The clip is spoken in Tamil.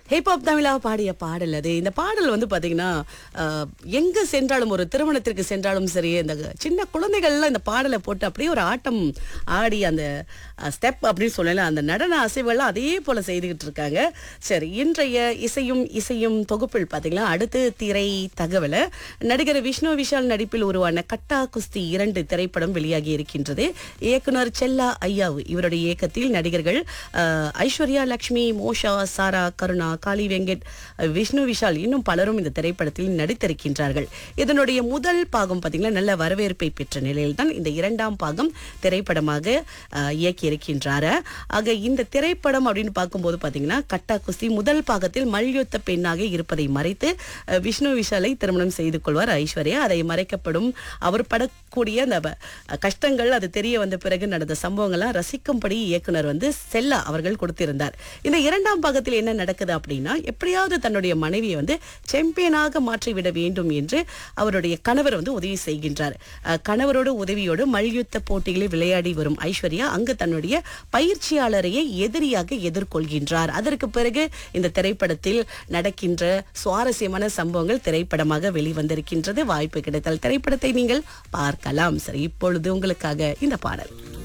ஹிப்ஹாப் தமிழா பாடிய பாடல் அது இந்த பாடல் வந்து பாத்தீங்கன்னா அஹ், எங்க சென்றாலும் ஒரு திருமணத்திற்கு சென்றாலும் சரி இந்த சின்ன குழந்தைகள்லாம் இந்த பாடலை போட்டு அப்படியே ஒரு ஆட்டம் ஆடி அந்த ஸ்டெப் அப்படின்னு சொல்லலாம் அந்த நடன அசைவுகள்லாம் அதே போல செய்துகிட்டு இருக்காங்க சரி இன்றைய இசையும் இசையும் தொகுப்பில் பாத்தீங்கன்னா அடுத்து திரை தகவலை நடிகர் விஷ்ணு விஷால் நடிப்பில் உருவான கட்டா குஸ்தி இரண்டு திரைப்படம் வெளியாகி இருக்கின்றது இயக்குனர் செல்லா ஐயாவு இவருடைய இயக்கத்தில் நடிகர்கள் அஹ், ஐஸ்வர்யா லக்ஷ்மி மோஷா சாரா கருணா காளி வெங்கட் அஹ், விஷ்ணு விஷால் இன்னும் பலரும் இந்த திரைப்படத்தில் நடித்திருக்கின்றார்கள் இதனுடைய முதல் பாகம் பாத்தீங்கன்னா நல்ல வரவேற்பை பெற்ற நிலையில் தான் இந்த இரண்டாம் பாகம் திரைப்படமாக அஹ், இயக்கியிருக்கின்றார் ஆக இந்த திரைப்படம் அப்படின்னு பார்க்கும்போது பாத்தீங்கன்னா கட்டா குஸ்தி முதல் பாகத்தில் மல்யுத்த பெண்ணாக இருப்பதை மறைத்து அஹ், விஷ்ணு விஷாலை திருமணம் செய்து கொள்வார் ஐஸ்வர்யா அதை மறைக்கப்படும் அவர் படக்கூடிய அந்த ப- கஷ்டங்கள் அது தெரிய வந்த பிறகு நடந்த சம்பவங்கள்லாம் ரசிக்கும்படி இயக்குனர் வந்து செல்லா அவர்கள் கொடுத்திருந்தார் இந்த இரண்டாம் பாகத்தில் என்ன நடக்குது அப்படின்னா எப்படியாவது தன்னுடைய மனைவியை வந்து சாம்பியனாக மாற்றிவிட வேண்டும் என்று அவருடைய கணவர் வந்து உதவி செய்கின்றார் அஹ், கணவரோட உதவியோடு மல்யுத்த போட்டிகளில் விளையாடி வரும் ஐஸ்வர்யா அங்கு தன்னுடைய பயிற்சியாளரையே எதிரியாக எதிர்கொள்கின்றார் அதற்கு பிறகு இந்த திரைப்படத்தில் நடக்கின்ற சுவாரஸ்யமான சம்பவங்கள் திரைப்படமாக வெளிவந்திருக்கின்றது வாய்ப்பு கிடைத்தால் திரைப்படத்தை நீங்கள் பார்க்கலாம் சரி இப்பொழுது உங்களுக்காக இந்த பாடல்